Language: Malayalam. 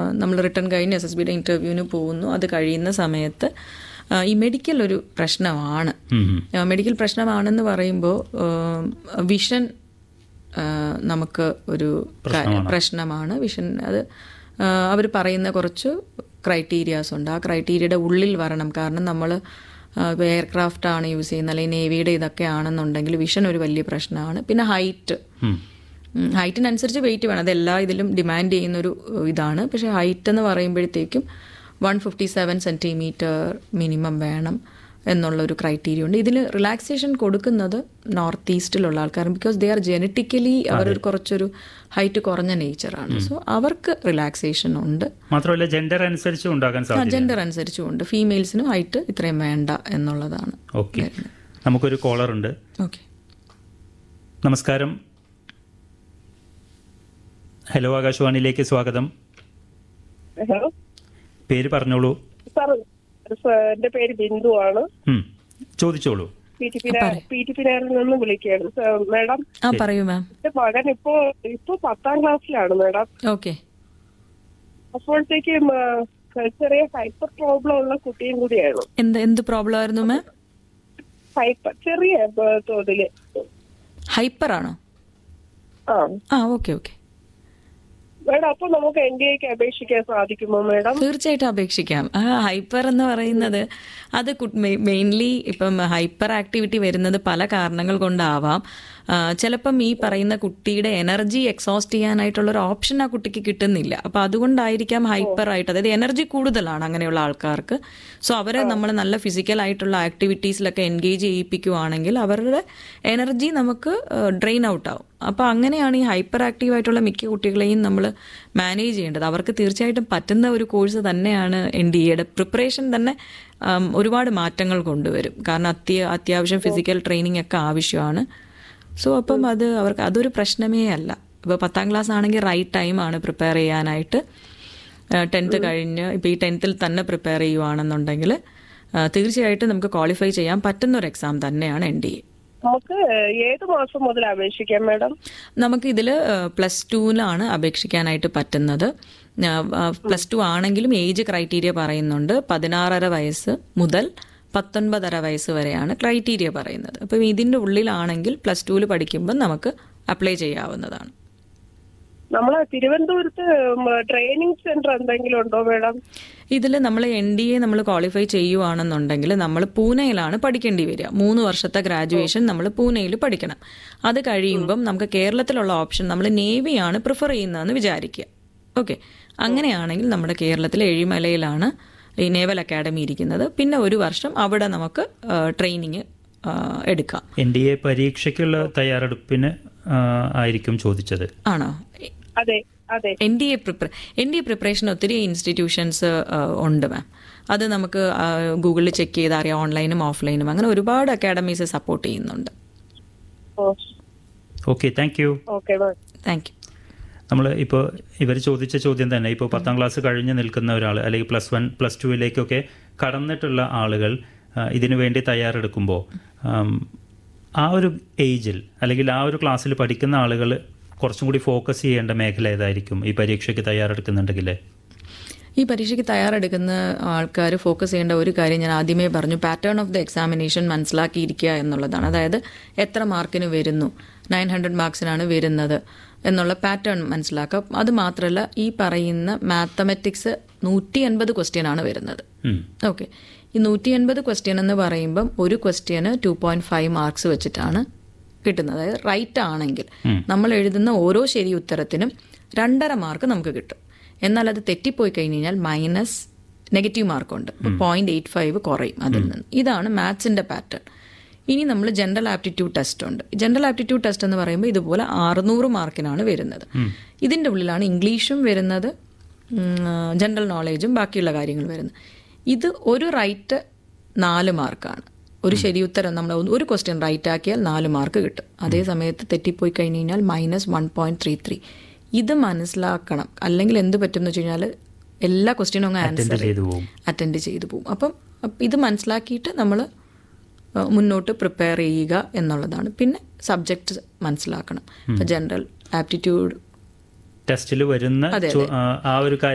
നമ്മൾ റിട്ടേൺ കഴിഞ്ഞ് എസ് എസ് ബിയുടെ ഇൻ്റർവ്യൂവിന് പോകുന്നു അത് കഴിയുന്ന സമയത്ത് ആ, ഈ മെഡിക്കൽ ഒരു പ്രശ്നമാണ് ഉം, ഉം. ആ, മെഡിക്കൽ പ്രശ്നമാണെന്ന് പറയുമ്പോൾ വിഷൻ ആ, നമുക്ക് ഒരു ക- പ്രശ്നമാണ് വിഷൻ അത് അവർ പറയുന്ന കുറച്ച് ക്രൈറ്റീരിയാസ് ഉണ്ട് ആ ക്രൈറ്റീരിയയുടെ ഉള്ളിൽ വരണം കാരണം നമ്മൾ എയർക്രാഫ്റ്റ് ആണ് യൂസ് ചെയ്യുന്നത് അല്ലെങ്കിൽ നേവിയുടെ ഇതൊക്കെ ആണെന്നുണ്ടെങ്കിൽ വിഷൻ ഒരു വലിയ പ്രശ്നമാണ് പിന്നെ ഹൈറ്റ് ഉം. ഹൈറ്റിനനുസരിച്ച് വെയിറ്റ് വേണം അത് എല്ലാ ഇതിലും ഡിമാൻഡ് ചെയ്യുന്ന ഒരു ഇതാണ് പക്ഷേ ഹൈറ്റ് എന്ന് പറയുമ്പോഴത്തേക്കും one fifty seven centimetre minimum വേണം എന്നുള്ള ഒരു ക്രൈറ്റീരിയ ഉണ്ട് ഇതിൽ റിലാക്സേഷൻ കൊടുക്കുന്നത് നോർത്ത് ഈസ്റ്റിലുള്ള ആൾക്കാർ ബിക്കോസ് ദേ ആർ ജനറ്റിക്കലി അവർ ഒരു കുറച്ചൊരു ഹൈറ്റ് കുറഞ്ഞ നേച്ചറാണ് സോ അവർക്ക് റിലാക്സേഷൻ ഉണ്ട് മാത്രമല്ല ജെൻഡർ അനുസരിച്ച് ഉണ്ടാകാൻ സാധ്യത ജെൻഡർ അനുസരിച്ചും ഉണ്ട് ഫീമെയിൽസിനും ഹൈറ്റ് ഇത്രയും വേണ്ട എന്നുള്ളതാണ് ഓക്കെ നമുക്കൊരു കോളർ ഉണ്ട് ഓക്കെ നമസ്കാരം ഹലോ ആകാശവാണിയിലേക്ക് സ്വാഗതം ഹലോ പേര് പറഞ്ഞോളൂ സാർ സാർ, എന്റെ പേര് ബിന്ദു ആണ് ഉം. ചോദിച്ചോളൂ പി ടി പി ടി പിനാരിൽ നിന്ന് വിളിക്കുകയാണ് സാർ, മാഡം ആ പറയൂ മാം എന്റെ മകൻ ഇപ്പോ ഇപ്പൊ പത്താം ക്ലാസ്സിലാണ് മാഡം ഓക്കെ അപ്പോഴത്തേക്കും ആ, ചെറിയ ഹൈപ്പർ പ്രോബ്ലം ഉള്ള കുട്ടിയും കൂടിയാണ് എന്ത് എന്ത് പ്രോബ്ലം ആയിരുന്നു മാം ഹൈപ്പർ ചെറിയ ആ, തോതില് ഹൈപ്പർ ആണോ ആ ആ ഓക്കെ ഓക്കെ മാഡം അപ്പൊ നമുക്ക് എൻ ഡി എക്ക് അപേക്ഷിക്കാൻ സാധിക്കുമോ മാഡം തീർച്ചയായിട്ടും അപേക്ഷിക്കാം ആ ഹൈപ്പർ എന്ന് പറയുന്നത് അത് മെയിൻലി ഇപ്പം ഹൈപ്പർ ആക്ടിവിറ്റി വരുന്നത് പല കാരണങ്ങൾ കൊണ്ടാവാം ആ, ചിലപ്പം ഈ പറയുന്ന കുട്ടിയുടെ എനർജി എക്സോസ്റ്റ് ചെയ്യാനായിട്ടുള്ള ഒരു ഓപ്ഷൻ ആ കുട്ടിക്ക് കിട്ടുന്നില്ല അപ്പൊ അതുകൊണ്ടായിരിക്കാം ഹൈപ്പർ ആയിട്ട് അതായത് എനർജി കൂടുതലാണ് അങ്ങനെയുള്ള ആൾക്കാർക്ക് സോ അവരെ നമ്മൾ നല്ല ഫിസിക്കൽ ആയിട്ടുള്ള ആക്ടിവിറ്റീസിലൊക്കെ എൻഗേജ് ചെയ്യിപ്പിക്കുവാണെങ്കിൽ അവരുടെ എനർജി നമുക്ക് ഡ്രെയിൻ ഔട്ട് ആവും അപ്പോൾ അങ്ങനെയാണ് ഈ ഹൈപ്പർ ആക്റ്റീവ് ആയിട്ടുള്ള മിക്ക കുട്ടികളെയും നമ്മൾ മാനേജ് ചെയ്യേണ്ടത് അവർക്ക് തീർച്ചയായിട്ടും പറ്റുന്ന ഒരു കോഴ്സ് തന്നെയാണ് എൻ ഡി എയുടെ പ്രിപ്പറേഷൻ തന്നെ ആം, ഒരുപാട് മാറ്റങ്ങൾ കൊണ്ടുവരും കാരണം അത്യ അത്യാവശ്യം ഫിസിക്കൽ ട്രെയിനിങ് ഒക്കെ ആവശ്യമാണ് സോ അപ്പം അത് അവർക്ക് അതൊരു പ്രശ്നമേ അല്ല ഇപ്പോൾ പത്താം ക്ലാസ് ആണെങ്കിൽ റൈറ്റ് ടൈമാണ് പ്രിപ്പയർ ചെയ്യാനായിട്ട് ടെൻത്ത് കഴിഞ്ഞ് ഇപ്പോൾ ഈ ടെൻത്തിൽ തന്നെ പ്രിപ്പയർ ചെയ്യുവാണെന്നുണ്ടെങ്കിൽ ആ, തീർച്ചയായിട്ടും നമുക്ക് ക്വാളിഫൈ ചെയ്യാൻ പറ്റുന്ന ഒരു എക്സാം തന്നെയാണ് എൻ ഡി എ നമുക്ക് ഏത് മാസം മുതൽ അപേക്ഷിക്കാം മാഡം നമുക്ക് ഇതിൽ പ്ലസ് ടുവിലാണ് അപേക്ഷിക്കാനായിട്ട് പറ്റുന്നത് പ്ലസ് ടു ആണെങ്കിലും ഏജ് ക്രൈറ്റീരിയ പറയുന്നുണ്ട് പതിനാറര വയസ്സ് മുതൽ പത്തൊൻപതര വയസ്സ് വരെയാണ് ക്രൈറ്റീരിയ പറയുന്നത് അപ്പം ഇതിൻ്റെ ഉള്ളിലാണെങ്കിൽ പ്ലസ് ടുവിൽ പഠിക്കുമ്പോൾ നമുക്ക് അപ്ലൈ ചെയ്യാവുന്നതാണ് നമ്മളെ തിരുവനന്തപുരത്ത് ട്രെയിനിങ് സെന്റർ എന്തെങ്കിലും ഉണ്ടോ മാഡം ഇതിൽ നമ്മൾ എൻ ഡി എ നമ്മൾ ക്വാളിഫൈ ചെയ്യുവാണെന്നുണ്ടെങ്കിൽ നമ്മൾ പൂനെയിലാണ് പഠിക്കേണ്ടി വരിക മൂന്ന് വർഷത്തെ ഗ്രാജുവേഷൻ നമ്മൾ പൂനെയിൽ പഠിക്കണം അത് കഴിയുമ്പം നമുക്ക് കേരളത്തിലുള്ള ഓപ്ഷൻ നമ്മൾ നേവിയാണ് പ്രിഫർ ചെയ്യുന്നതെന്ന് വിചാരിക്കുക ഓക്കെ അങ്ങനെയാണെങ്കിൽ നമ്മുടെ കേരളത്തിലെ എഴിമലയിലാണ് ഈ നേവൽ അക്കാഡമി ഇരിക്കുന്നത് പിന്നെ ഒരു വർഷം അവിടെ നമുക്ക് ട്രെയിനിങ് എടുക്കാം എൻ ഡി എ പരീക്ഷയ്ക്കുള്ള തയ്യാറെടുപ്പിന് ആ, ആയിരിക്കും ചോദിച്ചത് ആണോ അതെ അതെ എൻ ഡി എ പ്രിപ്പറ എൻ ഡി എ പ്രിപ്പറേഷൻ ഒത്തിരി ഇൻസ്റ്റിറ്റ്യൂഷൻസ് ഉണ്ട് മാം അത് നമുക്ക് ഗൂഗിളിൽ ചെക്ക് ചെയ്ത് അറിയാം ഓൺലൈനും ഓഫ്ലൈനും അങ്ങനെ ഒരുപാട് അക്കാഡമീസ് സപ്പോർട്ട് ചെയ്യുന്നുണ്ട് oh okay thank you okay ma'am thank you നമ്മൾ ഇപ്പോൾ ഇവർ ചോദിച്ച ചോദ്യം തന്നെ ഇപ്പോൾ പത്താം ക്ലാസ് കഴിഞ്ഞ് നിൽക്കുന്ന ഒരാൾ അല്ലെങ്കിൽ പ്ലസ് വൺ പ്ലസ് ടുവിലേക്കൊക്കെ കടന്നിട്ടുള്ള ആളുകൾ ആ, ഇതിനു വേണ്ടി തയ്യാറെടുക്കുമ്പോൾ ആം, ആ ഒരു ഏജിൽ അല്ലെങ്കിൽ ആ ഒരു ക്ലാസ്സിൽ പഠിക്കുന്ന ആളുകൾ കുറച്ചും കൂടി ഫോക്കസ് ചെയ്യേണ്ട മേഖല ഏതായിരിക്കും ഈ പരീക്ഷയ്ക്ക് തയ്യാറെടുക്കുന്നുണ്ടെങ്കിൽ ഈ പരീക്ഷയ്ക്ക് തയ്യാറെടുക്കുന്ന ആൾക്കാർ ഫോക്കസ് ചെയ്യേണ്ട ഒരു കാര്യം ഞാൻ ആദ്യമേ പറഞ്ഞു പാറ്റേൺ ഓഫ് ദ എക്സാമിനേഷൻ മനസ്സിലാക്കിയിരിക്കുക എന്നുള്ളതാണ് അതായത് എത്ര മാർക്കിന് വരുന്നു നയൻ ഹൺഡ്രഡ് മാർക്സിനാണ് വരുന്നത് എന്നുള്ള പാറ്റേൺ മനസ്സിലാക്കുക അത് മാത്രമല്ല ഈ പറയുന്ന മാത്തമെറ്റിക്സ് നൂറ്റി അൻപത് ക്വസ്റ്റ്യൻ ആണ് വരുന്നത് ഉം. ഓക്കെ ഈ നൂറ്റി അൻപത് ക്വസ്റ്റ്യൻ എന്ന് പറയുമ്പം ഒരു ക്വസ്റ്റ്യന് ടു പോയിന്റ് ഫൈവ് മാർക്സ് വെച്ചിട്ടാണ് കിട്ടുന്നത് അതായത് റൈറ്റ് ആണെങ്കിൽ നമ്മൾ എഴുതുന്ന ഓരോ ശരി ഉത്തരത്തിനും രണ്ടര മാർക്ക് നമുക്ക് കിട്ടും എന്നാൽ അത് തെറ്റിപ്പോയി കഴിഞ്ഞ് കഴിഞ്ഞാൽ മൈനസ് നെഗറ്റീവ് മാർക്കുണ്ട് പോയിന്റ് എയ്റ്റ് ഫൈവ് കുറയും അതിൽ നിന്ന് ഇതാണ് മാത്സിന്റെ പാറ്റേൺ ഇനി നമ്മൾ ജനറൽ ആപ്റ്റിറ്റ്യൂഡ് ടെസ്റ്റ് ഉണ്ട് ജനറൽ ആപ്റ്റിറ്റ്യൂഡ് ടെസ്റ്റ് എന്ന് പറയുമ്പോൾ ഇതുപോലെ അറുന്നൂറ് മാർക്കിനാണ് വരുന്നത് ഇതിന്റെ ഉള്ളിലാണ് ഇംഗ്ലീഷും വരുന്നത് ജനറൽ നോളേജും ബാക്കിയുള്ള കാര്യങ്ങൾ വരുന്നത് ഇത് ഒരു റൈറ്റ് നാല് മാർക്കാണ് ഒരു ശരി ഉത്തരം നമ്മൾ ഒരു ക്വസ്റ്റ്യൻ റൈറ്റ് ആക്കിയാൽ നാല് മാർക്ക് കിട്ടും അതേ സമയത്ത് തെറ്റിപ്പോയി കഴിഞ്ഞ് കഴിഞ്ഞാൽ minus one point three three ഇത് മനസ്സിലാക്കണം അല്ലെങ്കിൽ എന്ത് പറ്റും എന്ന് വെച്ച് കഴിഞ്ഞാൽ എല്ലാ ക്വസ്റ്റ്യനും അങ്ങ് ആൻസർ ചെയ്തു പോകും അറ്റൻഡ് ചെയ്തു പോകും അപ്പം അപ്പ ഇത് മനസ്സിലാക്കിയിട്ട് നമ്മൾ മുന്നോട്ട് പ്രിപ്പയർ ചെയ്യുക എന്നുള്ളതാണ് പിന്നെ സബ്ജക്റ്റ് മനസ്സിലാക്കണം ഇപ്പം ജനറൽ ആപ്റ്റിറ്റ്യൂഡ് ടെസ്റ്റിൽ വരുന്ന ചോ- ആ, ആ ഒരു കാര്യം